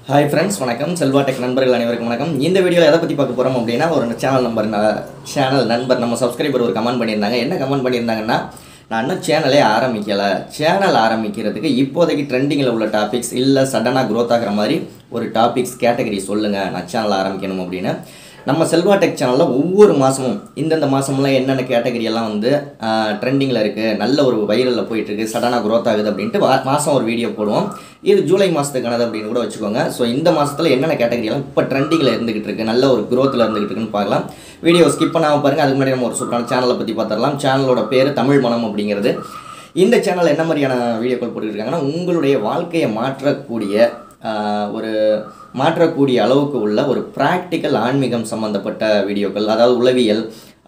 hi friends வணக்கம் Selva tech நண்பர்கள் அனைவருக்கும் வணக்கம் இந்த வீடியோவில் எதை பற்றி பார்க்க போகிறோம் அப்படின்னா ஒரு சேனல் நம்பர் சேனல் நண்பர் நம்ம சப்ஸ்கிரைபர் ஒரு கமெண்ட் பண்ணியிருந்தாங்க என்ன கமெண்ட் பண்ணியிருந்தாங்கன்னா நான் இன்னும் சேனலே ஆரம்பிக்கலை சேனல் ஆரம்பிக்கிறதுக்கு இப்போதைக்கு ட்ரெண்டிங்கில் உள்ள டாபிக்ஸ் இல்லை சடனாக க்ரோத் ஆகிற மாதிரி ஒரு டாபிக்ஸ் கேட்டகரி சொல்லுங்கள் நான் சேனல் ஆரம்பிக்கணும் அப்படின்னு நம்ம செல்வா டெக் சேனலில் ஒவ்வொரு மாதமும் இந்தந்த மாதம்லாம் என்னென்ன கேட்டகரி எல்லாம் வந்து ட்ரெண்டிங்கில் இருக்குது நல்ல ஒரு வைரலில் போயிட்டுருக்கு சடனாக க்ரோத் ஆகுது அப்படின்ட்டு வா- மாதம் ஒரு வீடியோ போடுவோம் இது ஜூலை மாதத்துக்கானது அப்படின்னு கூட வச்சுக்கோங்க ஸோ இந்த மாதத்தில் என்னென்ன கேட்டகரி எல்லாம் இப்போ ட்ரெண்டிங்கில் இருந்துகிட்டு இருக்கு நல்ல ஒரு க்ரோத்தில் இருந்துகிட்டு இருக்குன்னு பார்க்கலாம் வீடியோ ஸ்கிப் பண்ணாமல் பாருங்கள் அதுக்கு முன்னாடி நம்ம ஒரு சூப்பரான சேனலை பற்றி பார்த்துடலாம் சேனலோட பேர் தமிழ் மனம் அப்படிங்கிறது இந்த சேனல் என்ன மாதிரியான வீடியோக்கள் போட்டுருக்காங்கன்னா உங்களுடைய வாழ்க்கையை மாற்றக்கூடிய ஆஹ், ஒரு மாற்றக்கூடிய அளவுக்கு உள்ள ஒரு ப்ராக்டிக்கல் ஆன்மீகம் சம்மந்தப்பட்ட வீடியோக்கள் அதாவது உளவியல்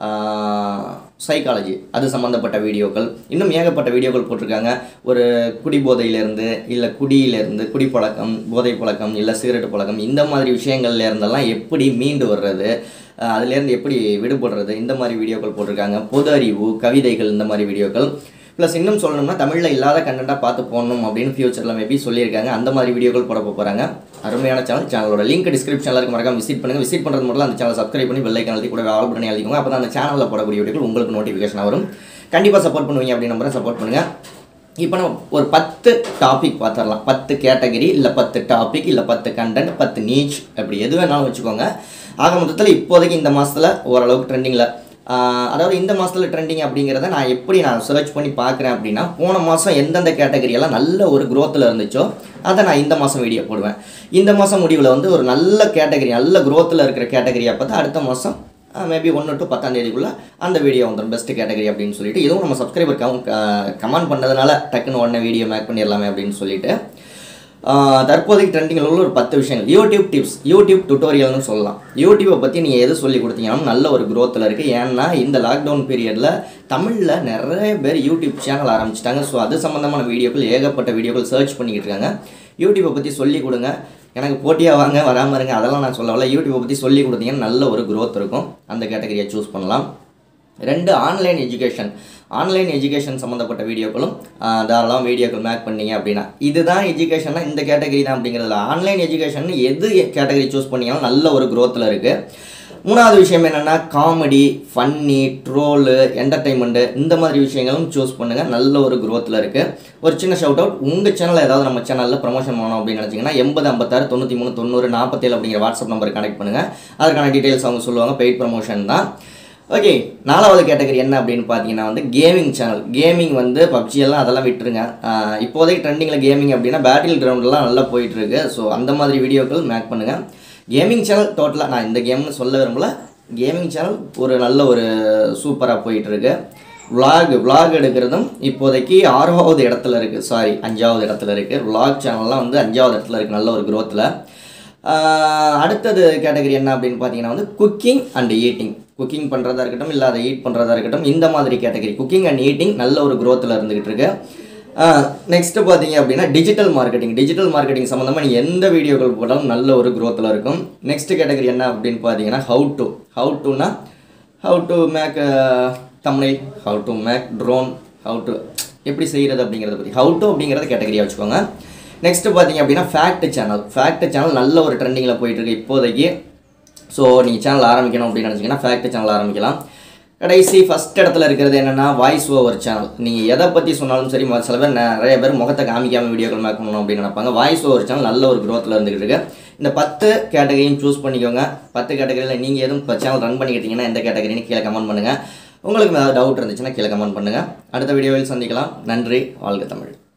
சைக்காலஜி அது சம்மந்தப்பட்ட வீடியோக்கள் இன்னும் ஏகப்பட்ட வீடியோக்கள் போட்டிருக்காங்க ஒரு குடிபோதையிலேருந்து இல்லை குடியிலேருந்து குடிப்பழக்கம் போதை பழக்கம் இல்லை சிகரெட் பழக்கம் இந்த மாதிரி விஷயங்கள்ல இருந்தெல்லாம் எப்படி மீண்டு வர்றது ஆஹ் அதுலேருந்து எப்படி விடுபடுறது இந்த மாதிரி வீடியோக்கள் போட்டிருக்காங்க பொது அறிவு கவிதைகள் இந்த மாதிரி வீடியோக்கள் ப்ளஸ் இன்னும் சொல்லணும்னா தமிழில் இல்லாத கண்டென்ட்டாக பார்த்து போடணும் அப்படின்னு ஃபியூச்சரில் மேபி சொல்லியிருக்காங்க அந்த மாதிரி வீடியோக்கள் போட போகிறாங்க அருமையான சேனல் சேனலோட லிங்க் டிஸ்கிரிப்ஷனில் இருக்க மறக்காம விசிட் பண்ணுங்கள் விசிட் பண்ணுறது மட்டும் அந்த சேனல் சப்ஸ்கிரைப் பண்ணி பெல்லைக்கன் எழுதி கூட ஆல் பண்ணி எழுதிக்கோங்க அப்போ தான் அந்த சேனலில் போடக்கூடிய வீடியோக்கள் உங்களுக்கு நோட்டிஃபிகேஷன் வரும் கண்டிப்பாக சப்போர்ட் பண்ணுவீங்க அப்படின்னு நம்புறேன் சப்போர்ட் பண்ணுங்கள் இப்போ நம்ம ஒரு பத்து டாபிக் பார்த்துடலாம் பத்து கேட்டகரி இல்லை பத்து டாபிக் இல்லை பத்து கண்டென்ட் பத்து நீச் அப்படி எது வேணாலும் வச்சுக்கோங்க ஆக மொத்தத்தில் இப்போதைக்கு இந்த மாதத்தில் ஓரளவுக்கு ட்ரெண்டிங்கில் அதாவது இந்த மாதத்தில் ட்ரெண்டிங் அப்படிங்கிறத நான் எப்படி நான் சர்ச் பண்ணி பார்க்குறேன் அப்படின்னா போன மாதம் எந்தெந்த category எல்லாம் நல்ல ஒரு growthல இருந்துச்சோ அதை நான் இந்த மாதம் வீடியோ போடுவேன் இந்த மாதம் முடிவில் வந்து ஒரு நல்ல கேட்டகரி நல்ல growthல இருக்கிற கேட்டகரியை பார்த்தா அடுத்த மாதம் மேபி ஒன்று டு பத்தாம் தேதிக்குள்ளே அந்த வீடியோ வந்துடும் பெஸ்ட் கேட்டகரி அப்படின்னு சொல்லிட்டு இதுவும் நம்ம சப்ஸ்கிரைபர் கமெண்ட் பண்ணதுனால டக்குன்னு உடனே வீடியோ மேக் பண்ணிடலாமே அப்படின்னு சொல்லிட்டு ஆஹ் தற்போதைக்கு ட்ரெண்டிங்கில் உள்ள ஒரு பத்து விஷயங்கள் யூடியூப் டிப்ஸ் யூடியூப் டுட்டோரியல்னு சொல்லலாம் யூடியூப்பை பற்றி நீங்கள் எது சொல்லி கொடுத்தீங்கன்னாலும் நல்ல ஒரு growthல இருக்குது ஏன்னா இந்த லாக்டவுன் பீரியடில் தமிழில் நிறைய பேர் யூடியூப் சேனல் ஆரம்பிச்சிட்டாங்க ஸோ அது சம்மந்தமான வீடியோக்கள் ஏகப்பட்ட வீடியோக்கள் சர்ச் பண்ணிக்கிட்டு இருக்காங்க யூடியூப்பை பற்றி சொல்லி கொடுங்க எனக்கு போட்டியாக வாங்க வராமல் இருங்க அதெல்லாம் நான் சொல்ல வரல யூடியூப்பை பற்றி சொல்லி கொடுத்தீங்கன்னா நல்ல ஒரு growth இருக்கும் அந்த கேட்டகரியை சூஸ் பண்ணலாம் ரெண்டு ஆன்லைன் எஜுகேஷன் ஆன்லைன் எஜுகேஷன் சம்மந்தப்பட்ட வீடியோக்களும் ஆஹ், தாராளம் வீடியோக்கள் மேக் பண்ணீங்க அப்படின்னா இதுதான் எஜுகேஷன்னா இந்த கேட்டகரி தான் அப்படிங்கிறதுல ஆன்லைன் எஜுகேஷன் எது கேட்டகரி சூஸ் பண்ணீங்கன்னா நல்ல ஒரு growthல இருக்குது மூணாவது விஷயம் என்னென்னா காமெடி ஃபன்னி ட்ரோலு என்டர்டைன்மெண்ட்டு இந்த மாதிரி விஷயங்களும் சூஸ் பண்ணுங்கள் நல்ல ஒரு growthல இருக்குது ஒரு சின்ன ஷவுட் அவுட் உங்கள் சேனலில் ஏதாவது நம்ம சேனலில் ப்ரமோஷன் பண்ணணும் அப்படின்னு நினச்சிங்கன்னா எண்பது ஐம்பத்தாறு தொண்ணூற்றி மூணு தொண்ணூறு நாற்பத்தேழு அப்படிங்கிற வாட்ஸ்அப் நம்பர் கனெக்ட் பண்ணுங்கள் அதற்கான டீட்டெயில்ஸ் அவங்க சொல்லுவாங்க பெய்ட் ப்ரமோஷன் தான் ஓகே நாலாவது கேட்டகரி என்ன அப்படின்னு பார்த்தீங்கன்னா வந்து கேமிங் சேனல் கேமிங் வந்து பப்ஜி எல்லாம் அதெல்லாம் விட்டுருங்க ஆஹ் இப்போதைக்கு ட்ரெண்டிங்கில் கேமிங் அப்படின்னா பேட்டில் கிரவுண்ட்லாம் நல்லா போயிட்டு இருக்கு ஸோ அந்த மாதிரி வீடியோக்கள் மேக் பண்ணுங்கள் கேமிங் சேனல் டோட்டலாக நான் இந்த கேம்னு சொல்ல விரும்பல கேமிங் சேனல் ஒரு நல்ல ஒரு சூப்பராக போயிட்டு இருக்கு vlog vlog எடுக்கிறதும் இப்போதைக்கு ஆறாவது இடத்துல இருக்குது சாரி அஞ்சாவது இடத்துல இருக்குது vlog சேனல்லாம் வந்து அஞ்சாவது இடத்துல இருக்குது நல்ல ஒரு growthல ஆஹ் அடுத்தது கேட்டகரி என்ன அப்படின்னு பார்த்தீங்கன்னா வந்து குக்கிங் அண்ட் ஈட்டிங் குக்கிங் பண்ணுறதா இருக்கட்டும் இல்லை அதை ஈட் பண்ணுறதா இருக்கட்டும் இந்த மாதிரி கேட்டகரி குக்கிங் அண்ட் ஈட்டிங் நல்ல ஒரு growthல இருந்துகிட்டு இருக்கு நெக்ஸ்ட்டு பார்த்தீங்க அப்படின்னா டிஜிட்டல் மார்க்கெட்டிங் டிஜிட்டல் மார்க்கெட்டிங் சம்மந்தமாக நீங்கள் எந்த வீடியோக்கள் போட்டாலும் நல்ல ஒரு growthல இருக்கும் நெக்ஸ்ட் கேட்டகரி என்ன அப்படின்னு பார்த்தீங்கன்னா ஹவு டு ஹவு டுனா how to make Tamil how to make drone how to எப்படி செய்கிறது அப்படிங்கிறத பற்றி ஹவு டு அப்படிங்கிறத கேட்டகரியாக வச்சுக்கோங்க நெக்ஸ்ட்டு பார்த்தீங்க அப்படின்னா ஃபேக்ட் சேனல் ஃபேக்ட் சேனல் நல்ல ஒரு ட்ரெண்டிங்கில் போயிட்டுருக்கு இப்போதைக்கு ஸோ நீங்கள் சேனல் ஆரம்பிக்கணும் அப்படின்னு நினச்சிங்கன்னா ஃபேக்ட் சேனல் ஆரம்பிக்கலாம் கடைசி ஃபஸ்ட் இடத்துல இருக்கிறது என்னென்னா வாய்ஸ் ஓவர் சேனல் நீங்கள் எதை பற்றி சொன்னாலும் சரி ம- சில பேர் நிறைய பேர் முகத்தை காமிக்காமல் வீடியோக்கள் மேக் பண்ணணும் அப்படின்னு நினைப்பாங்க வாய்ஸ் ஓவர் சேனல் நல்ல ஒரு growthல இருந்துகிட்டு இருக்கு இந்த பத்து கேட்டகரியும் சூஸ் பண்ணிக்கோங்க பத்து கேட்டகரியில் நீங்கள் எதுவும் இப்போ சேனல் ரன் பண்ணிக்கிட்டீங்கன்னா எந்த கேட்டகரின்னு கீழே கமெண்ட் பண்ணுங்கள் உங்களுக்கு ஏதாவது டவுட் இருந்துச்சுன்னா கீழே கமெண்ட் பண்ணுங்கள் அடுத்த வீடியோவில் சந்திக்கலாம் நன்றி வாழ்க தமிழ்